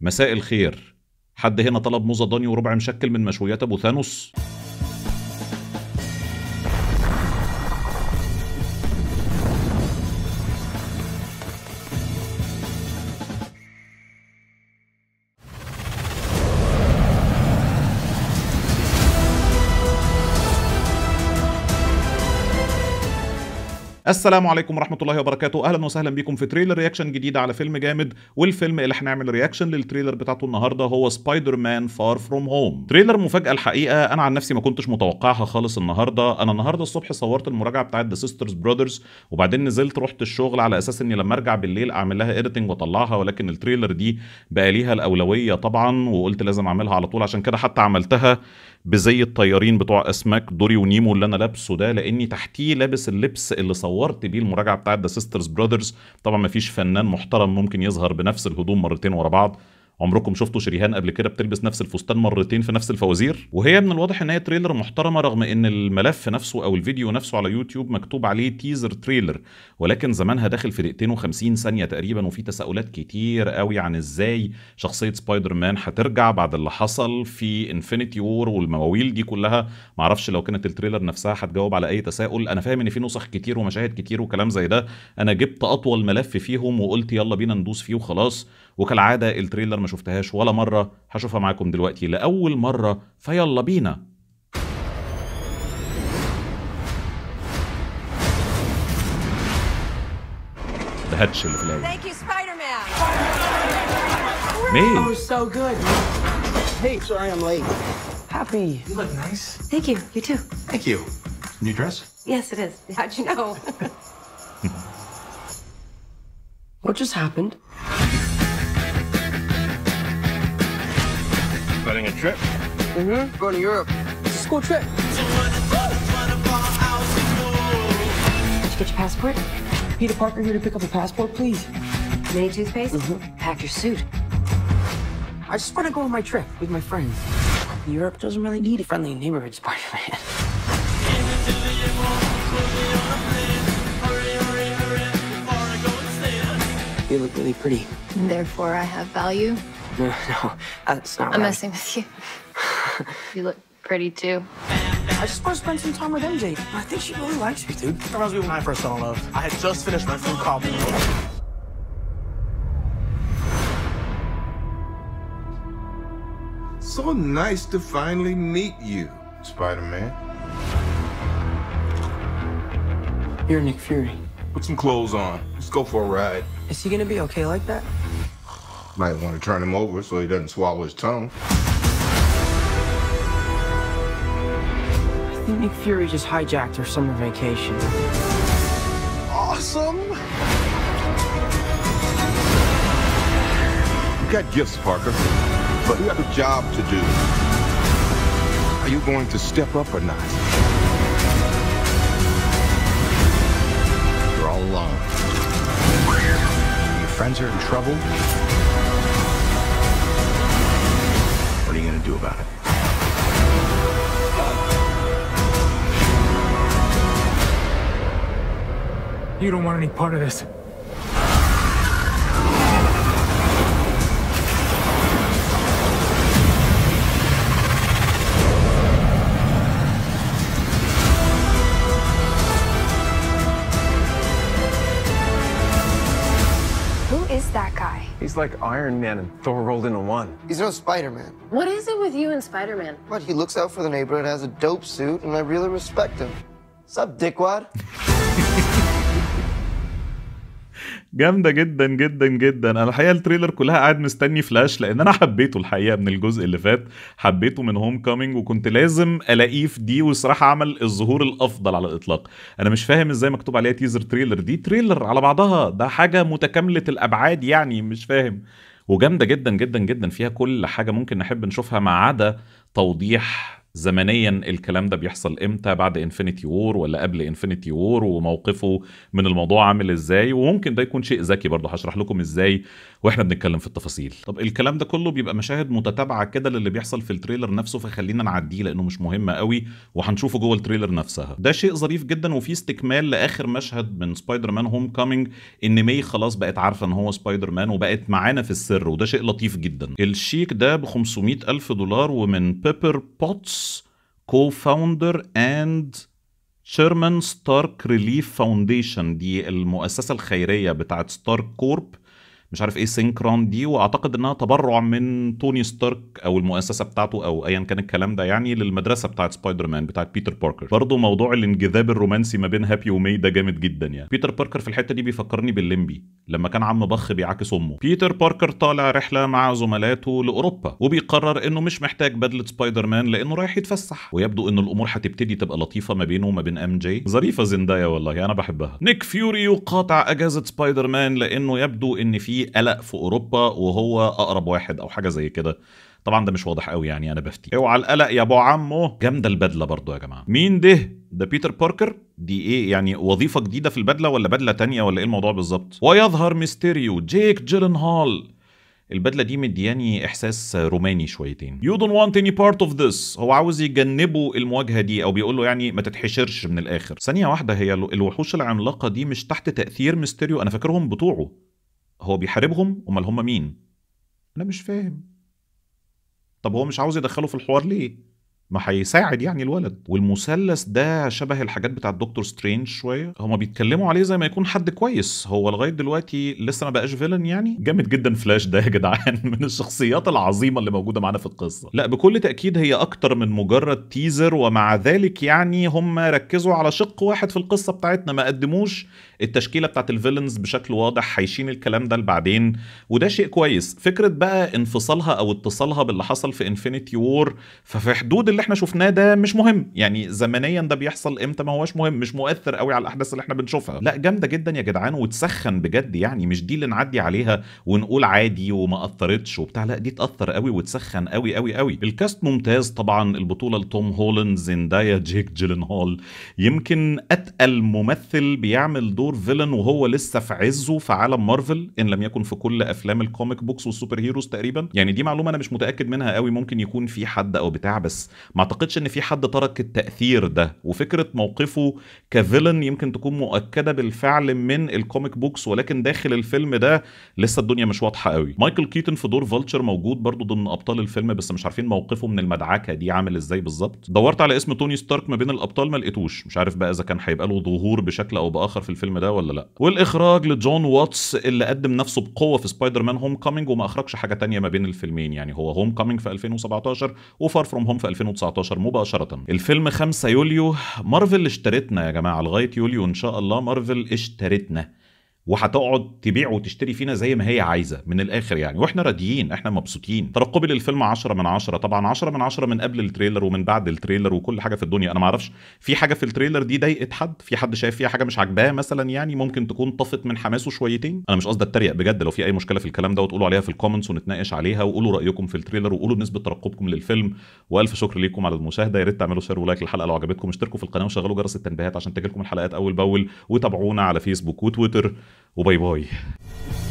مساء الخير حد هنا طلب موزة ضاني وربع مشكل من مشويات ابو ثانوس السلام عليكم ورحمة الله وبركاته أهلا وسهلا بكم في تريلر رياكشن جديد على فيلم جامد والفيلم اللي هنعمل رياكشن للتريلر بتاعته النهاردة هو سبايدر مان فار فروم هوم تريلر مفاجأة الحقيقة أنا عن نفسي ما كنتش متوقعها خالص النهاردة أنا النهاردة الصبح صورت المراجعة بتاعت ذا سيسترز برادرز وبعدين نزلت رحت الشغل على أساس إني لما أرجع بالليل أعمل لها إيديتنج وأطلعها ولكن التريلر دي بقى ليها الأولوية طبعا وقلت لازم أعملها على طول عشان كده حتى عملتها بزي الطيارين بتوع اسماك دوري ونيمو اللي انا لابسه ده لاني تحتيه لابس اللبس اللي صورت بيه المراجعه بتاعت ذا سيسترز براذرز طبعا ما فيش فنان محترم ممكن يظهر بنفس الهدوم مرتين ورا بعض عمركم شفتوا شريهان قبل كده بتلبس نفس الفستان مرتين في نفس الفوازير وهي من الواضح ان هي تريلر محترمه رغم ان الملف نفسه او الفيديو نفسه على يوتيوب مكتوب عليه تيزر تريلر ولكن زمانها داخل في دقيقتين و50 ثانيه تقريبا وفي تساؤلات كتير قوي عن ازاي شخصيه سبايدر مان هترجع بعد اللي حصل في انفينيتي وور والمواويل دي كلها معرفش لو كانت التريلر نفسها هتجاوب على اي تساؤل انا فاهم ان في نسخ كتير ومشاهد كتير وكلام زي ده انا جبت اطول ملف فيهم وقلت يلا بينا ندوس فيه وخلاص وكالعاده التريلر ما شفتهاش ولا مره هشوفها معاكم دلوقتي لاول مره فيلا بينا ده هاتش اللي في الاول Thank you, Spider-Man. مين Oh, so good. Hey, sorry I'm late. Happy. You look nice. Thank you. You too. Thank you. New dress? Yes, it is. How'd you know? What just happened? Planning a trip? Mm-hmm. Going to Europe. It's a school trip. Did you get your passport? Peter Parker here to pick up a passport, please. Mini toothpaste? Mhm. Pack your suit. I just want to go on my trip with my friends. Europe doesn't really need a friendly neighborhood Spider-Man. You look really pretty. Therefore, I have value. No, no, that's not I'm right. messing with you. you look pretty too. I just want to spend some time with MJ. I think she really likes me, dude. reminds me when I first fell in love. I had just finished my film called So nice to finally meet you, Spider Man. You're Nick Fury. Put some clothes on. Let's go for a ride. Is he gonna be okay like that? Might want to turn him over so he doesn't swallow his tongue. I think Nick Fury just hijacked our summer vacation. Awesome! You got gifts, Parker, but you have a job to do. Are you going to step up or not? You're all alone. Your friends are in trouble. What are you gonna do about it? You don't want any part of this. Who is that guy? He's like Iron Man and Thor rolled into one. He's no Spider-Man. What is it with you and Spider Man? But he looks out for the neighborhood, has a dope suit, and I really respect him. Sup, dickwad? جامده جدا جدا جدا انا الحقيقه التريلر كلها قاعد مستني فلاش لان انا حبيته الحقيقه من الجزء اللي فات حبيته من هوم كامينج وكنت لازم الاقيه في دي والصراحه عمل الظهور الافضل على الاطلاق انا مش فاهم ازاي مكتوب عليها تيزر تريلر دي تريلر على بعضها ده حاجه متكامله الابعاد يعني مش فاهم وجامده جدا جدا جدا فيها كل حاجه ممكن نحب نشوفها ما عدا توضيح زمنيا الكلام ده بيحصل امتى بعد انفينيتي وور ولا قبل انفينيتي وور وموقفه من الموضوع عامل ازاي وممكن ده يكون شيء ذكي برضه هشرح لكم ازاي واحنا بنتكلم في التفاصيل طب الكلام ده كله بيبقى مشاهد متتابعه كده للي بيحصل في التريلر نفسه فخلينا نعديه لانه مش مهم قوي وهنشوفه جوه التريلر نفسها ده شيء ظريف جدا وفي استكمال لاخر مشهد من سبايدر مان هوم كامينج ان مي خلاص بقت عارفه ان هو سبايدر مان وبقت معانا في السر وده شيء لطيف جدا الشيك ده ب 500 الف دولار ومن بيبر بوتس كو فاوندر اند شيرمان ستارك ريليف فاونديشن دي المؤسسه الخيريه بتاعت ستارك كورب مش عارف ايه سينكرون دي واعتقد انها تبرع من توني ستارك او المؤسسه بتاعته او ايا كان الكلام ده يعني للمدرسه بتاعت سبايدر مان بتاعت بيتر باركر برضه موضوع الانجذاب الرومانسي ما بين هابي ومي ده جامد جدا يعني بيتر باركر في الحته دي بيفكرني بالليمبي لما كان عم بخ بيعاكس امه بيتر باركر طالع رحله مع زملاته لاوروبا وبيقرر انه مش محتاج بدله سبايدر مان لانه رايح يتفسح ويبدو ان الامور هتبتدي تبقى لطيفه ما بينه وما بين ام جي ظريفه زندايا والله انا بحبها نيك فيوري يقاطع اجازه سبايدر مان لانه يبدو ان في قلق في اوروبا وهو اقرب واحد او حاجه زي كده طبعا ده مش واضح قوي يعني انا بفتي اوعى القلق يا ابو عمو جامده البدله برضو يا جماعه مين ده ده بيتر باركر دي ايه يعني وظيفه جديده في البدله ولا بدله تانية ولا ايه الموضوع بالظبط ويظهر ميستيريو جيك جيلنهال البدله دي مدياني احساس روماني شويتين you don't want any part of this هو عاوز يجنبه المواجهه دي او بيقول له يعني ما تتحشرش من الاخر ثانيه واحده هي الوحوش العملاقه دي مش تحت تاثير ميستيريو انا فاكرهم بتوعه هو بيحاربهم امال هم مين انا مش فاهم طب هو مش عاوز يدخله في الحوار ليه ما هيساعد يعني الولد والمثلث ده شبه الحاجات بتاعت دكتور سترينج شويه هما بيتكلموا عليه زي ما يكون حد كويس هو لغايه دلوقتي لسه ما بقاش فيلن يعني جامد جدا فلاش ده يا جدعان من الشخصيات العظيمه اللي موجوده معانا في القصه لا بكل تاكيد هي اكتر من مجرد تيزر ومع ذلك يعني هم ركزوا على شق واحد في القصه بتاعتنا ما قدموش التشكيله بتاعت الفيلنز بشكل واضح هيشين الكلام ده لبعدين وده شيء كويس فكره بقى انفصالها او اتصالها باللي حصل في انفينيتي وور ففي حدود اللي احنا شفناه ده مش مهم يعني زمنيا ده بيحصل امتى ما هوش مهم مش مؤثر قوي على الاحداث اللي احنا بنشوفها لا جامده جدا يا جدعان وتسخن بجد يعني مش دي اللي نعدي عليها ونقول عادي وما اثرتش وبتاع لا دي تاثر قوي وتسخن قوي قوي قوي الكاست ممتاز طبعا البطوله لتوم هولاند زندايا جيك جيلنهال يمكن اتقل ممثل بيعمل دور فيلن وهو لسه في عزه في عالم مارفل ان لم يكن في كل افلام الكوميك بوكس والسوبر هيروز تقريبا يعني دي معلومه انا مش متاكد منها قوي ممكن يكون في حد او بتاع بس ما اعتقدش ان في حد ترك التاثير ده وفكره موقفه كفيلن يمكن تكون مؤكده بالفعل من الكوميك بوكس ولكن داخل الفيلم ده لسه الدنيا مش واضحه قوي مايكل كيتن في دور فولتشر موجود برضو ضمن ابطال الفيلم بس مش عارفين موقفه من المدعكه دي عامل ازاي بالظبط دورت على اسم توني ستارك ما بين الابطال ما لقيتوش مش عارف بقى اذا كان هيبقى له ظهور بشكل او باخر في الفيلم ده ولا لا والاخراج لجون واتس اللي قدم نفسه بقوه في سبايدر مان هوم كامينج وما اخرجش حاجه تانية ما بين الفيلمين يعني هو هوم كامينج في 2017 وفار فروم هوم في 2019 مباشره الفيلم 5 يوليو مارفل اشترتنا يا جماعه لغايه يوليو ان شاء الله مارفل اشترتنا وهتقعد تبيع وتشتري فينا زي ما هي عايزه من الاخر يعني واحنا راضيين احنا مبسوطين ترقبي للفيلم 10 من 10 طبعا 10 من 10 من قبل التريلر ومن بعد التريلر وكل حاجه في الدنيا انا ما اعرفش في حاجه في التريلر دي ضايقت حد في حد شايف فيها حاجه مش عاجباه مثلا يعني ممكن تكون طفت من حماسه شويتين انا مش قصدي اتريق بجد لو في اي مشكله في الكلام ده وتقولوا عليها في الكومنتس ونتناقش عليها وقولوا رايكم في التريلر وقولوا نسبه ترقبكم للفيلم والف شكر ليكم على المشاهده يا ريت تعملوا شير ولايك للحلقه لو عجبتكم اشتركوا في القناه وشغلوا جرس التنبيهات عشان تجيلكم الحلقات اول باول وتابعونا على فيسبوك وتويتر وباي باي